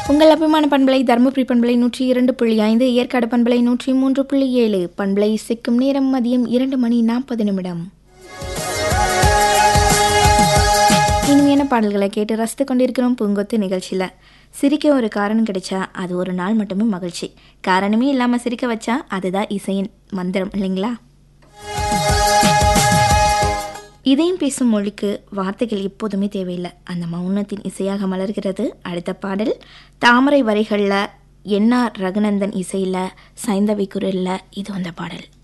உங்கள் அபிமான பண்பலை தருமபுரி பண்பலை நூற்றி இரண்டு புள்ளி ஐந்து ஏற்காடு பண்பலை நூற்றி மூன்று புள்ளி ஏழு பண்பலை சிக்கும் நேரம் மதியம் இரண்டு மணி நாற்பது நிமிடம் இனிமையான பாடல்களை கேட்டு ரசித்து கொண்டிருக்கிறோம் பூங்கொத்து நிகழ்ச்சியில் சிரிக்க ஒரு காரணம் கிடைச்சா அது ஒரு நாள் மட்டுமே மகிழ்ச்சி காரணமே இல்லாமல் சிரிக்க வச்சா அதுதான் இசையின் மந்திரம் இல்லைங்களா இதயம் பேசும் மொழிக்கு வார்த்தைகள் எப்போதுமே தேவையில்லை அந்த மௌனத்தின் இசையாக மலர்கிறது அடுத்த பாடல் தாமரை வரிகளில் என்ஆர் ரகுநந்தன் இசையில் சைந்தவி குரலில் இது வந்த பாடல்